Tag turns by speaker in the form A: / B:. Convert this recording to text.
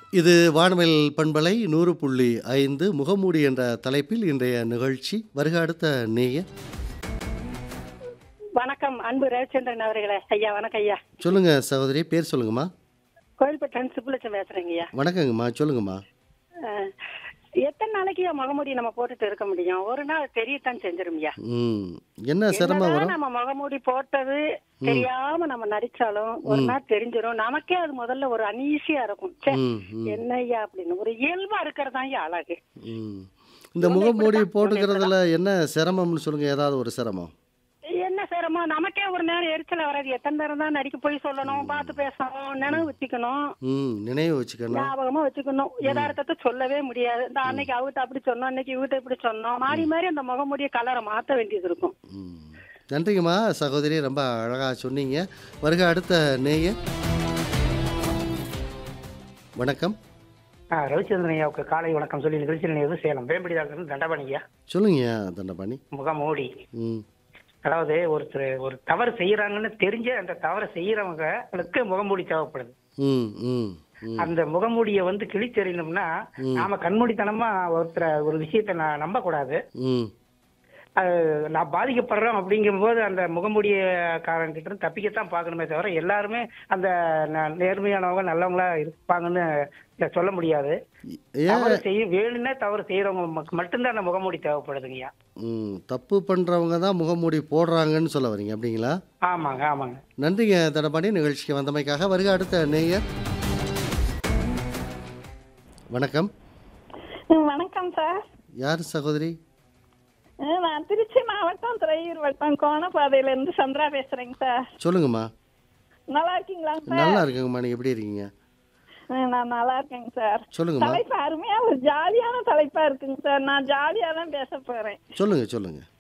A: இது வானவில் பண்பலை நூறு புள்ளி ஐந்து முகமூடி என்ற தலைப்பில் இன்றைய நிகழ்ச்சி வருக அடுத்த நேய
B: வணக்கம் அன்பு ரவிச்சந்திரன் அவர்களே ஐயா வணக்கம் ஐயா
A: சொல்லுங்க சகோதரி பேர் சொல்லுங்கம்மா
B: கோயில்பட்டன் சுப்புலட்சம் பேசுறேங்க ஐயா
A: வணக்கங்கம்மா சொல்லுங்கம்மா
B: அஹ், எத்தனை நாளைக்கு ஐயா முகமூடி நம்ம போட்டுட்டு இருக்க முடியும் ஒரு நாள் தெரியத்தான் செஞ்சிரும் ஐயா
A: ம் என்ன சிரமம்
B: என்னதான்
A: வரும்
B: நம்ம முகமூடி போட்டது தெரியாம நம்ம நடிச்சாலும் ஒரு நாள் தெரிஞ்சிரும் நமக்கே அது முதல்ல ஒரு அனீசியா இருக்கும் ச்சே,
A: ம் ம்
B: என்ன ஐயா அப்படின்னு ஒரு இயல்பா இருக்கிறது ஐயா அழகு
A: ம் இந்த முகமூடி போட்டுக்கிறதுல என்ன சிரமம்னு சொல்லுங்க ஏதாவது ஒரு சிரமம்
B: என்ன சிரமம் நமக்கே ஒரு நேரம் எரிச்சல வராது எத்தனை நேரம் தான் நடிக்க போய் சொல்லணும் பார்த்து பேசணும் நினைவு வச்சுக்கணும்
A: ம் நினைவு வச்சுக்கணும்
B: ஞாபகமா வச்சுக்கணும் யதார்த்தத்தை சொல்லவே முடியாது இந்த அன்னைக்கு அவகிட்ட அப்படி சொன்னோம் அன்னைக்கு இவகிட்ட இப்படி சொன்னோம் மாறி மாறி அந்த முகமுடிய கலரை மாத்த வேண்டியது இருக்கும்
A: ம் நன்றிங்கம்மா சகோதரி ரொம்ப அழகாக சொன்னீங்க வருக அடுத்த நேய வணக்கம்
C: ஆ ரவிச்சந்திரன் ஐயாவுக்கு காலை வணக்கம் சொல்லி நிகழ்ச்சியில் நினைவு சேலம் வேம்படிதாளர் தண்டபாணி ஐயா
A: சொல்லுங்கய்யா தண்டபாணி
C: முகமூடி
A: ம்
C: அதாவது ஒருத்தர் ஒரு தவறு செய்யறாங்கன்னு தெரிஞ்ச அந்த தவறை செய்யறவங்களுக்கு முகமூடி தேவைப்படுது
A: ம் ம் ம்
C: அந்த முகமூடியை வந்து கிழிச்செறியணும்னா நாம கண்மூடித்தனமா ஒருத்தரை ஒரு விஷயத்த நான் நம்ப கூடாது
A: ம்
C: அது நான் பாதிக்கப்படுறோம் அப்படிங்கும்போது அந்த முகமூடியக்காரங்கிட்ட இருந்து தப்பிக்கத்தான் பார்க்கணுமே தவிர எல்லாருமே அந்த ந- நேர்மையானவங்க நல்லவங்களா இருப்பாங்கன்னு இத சொல்ல முடியாது
A: ஏன்
C: தவறு செய்ய வேணும்னே தவறு செய்யறவங்க மக்- மட்டும்தான் அந்த முகமூடி தேவைப்படுதுங்கய்யா
A: ம் தப்பு பண்ணுறவங்க தான் முகமூடி போடுறாங்கன்னு சொல்ல வரீங்க அப்படிங்களா
C: ஆமாங்க ஆமாங்க
A: நன்றிங்க தண்டபாணி நிகழ்ச்சிக்கு வந்தமைக்காக வருக அடுத்த நேயர் வணக்கம்
D: வணக்கம் சார்
A: யார் சகோதரி
D: அஹ் நான் திருச்சி மாவட்டம் துறையூர் வட்டம் கோணப்பாதையில இருந்து சந்திரா பேசுறேங்க சார்
A: சொல்லுங்கம்மா
D: நல்லா இருக்கீங்களா சார்
A: நல்லா இருக்குங்கம்மா நீங்கள் எப்படி இருக்கீங்க
D: அஹ் நான் நல்லா இருக்கேங்க சார்
A: சொல்லுங்கம்மா
D: தலைப்பு அருமையா ஒரு ஜாலியான தலைப்பா இருக்குங்க சார் நான் ஜாலியா தான் பேச போறேன்
A: சொல்லுங்க சொல்லுங்க